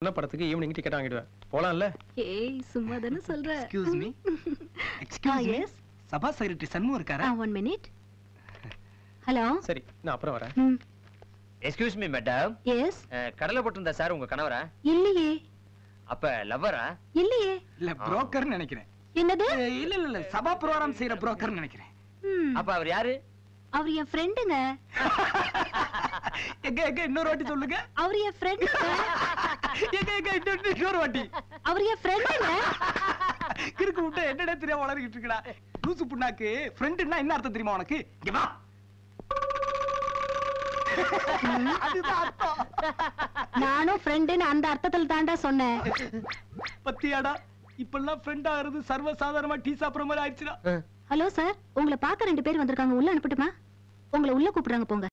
என்ன படத்துக்கு evening ticket வாங்கிடுவேன் போலாம்ல ஏய் சும்மா தானே சொல்ற excuse me excuse me yes சபா செக்ரட்டரி சண்முகம் இருக்காரா ஒன் மினிட் ஹலோ சரி நான் அப்புறம் வரேன் ம் எக்ஸ்கியூஸ் மீ மேடம் எஸ் கடலை போட்டிருந்தா சார் உங்க கணவரா இல்லையே அப்ப லவ்வரா இல்லையே இல்ல புரோக்கர்னு நினைக்கிறேன் என்னது ஏய், இல்ல இல்ல இல்ல சபா ப்ரோகிராம் செய்யற புரோக்கர்னு நினைக்கிறேன் ம், அப்ப அவர் யாரு அவர் என் ஃப்ரெண்டுங்க எங்க எங்க இன்னொரு வாட்டி சொல்லுங்க அவர் என் ஃப்ரெண்டுங்க எங்க எங்க இன்னொரு இன்னொரு வாட்டி அவர் என் ஃப்ரெண்டுங்க கிறுக்கு விட்டு என்னடா தெரியாம வளர்க்கிட்டு இருக்கடா லூசு புண்ணாக்கு ஃப்ரெண்டுன்னா என்ன அர்த்தம் தெரியுமா உனக்கு இங்க வா அதுதான் அர்த்தம் நானும் ஃப்ரெண்டுன்னு அந்த அர்த்தத்துல தாண்டா சொன்னேன் பத்தியாடா இப்பெல்லாம் ஃப்ரெண்ட் ஆகிறது சர்வ சாதாரணமா டீ சாப்பிடுற மாதிரி ஆயிடுச்சுடா ஹலோ சார் உங்களை பார்க்க ரெண்டு பேர் வந்திருக்காங்க உள்ள அனுப்பட்டுமா உங்களை உள்ள கூப்பிடுறாங்க போங்க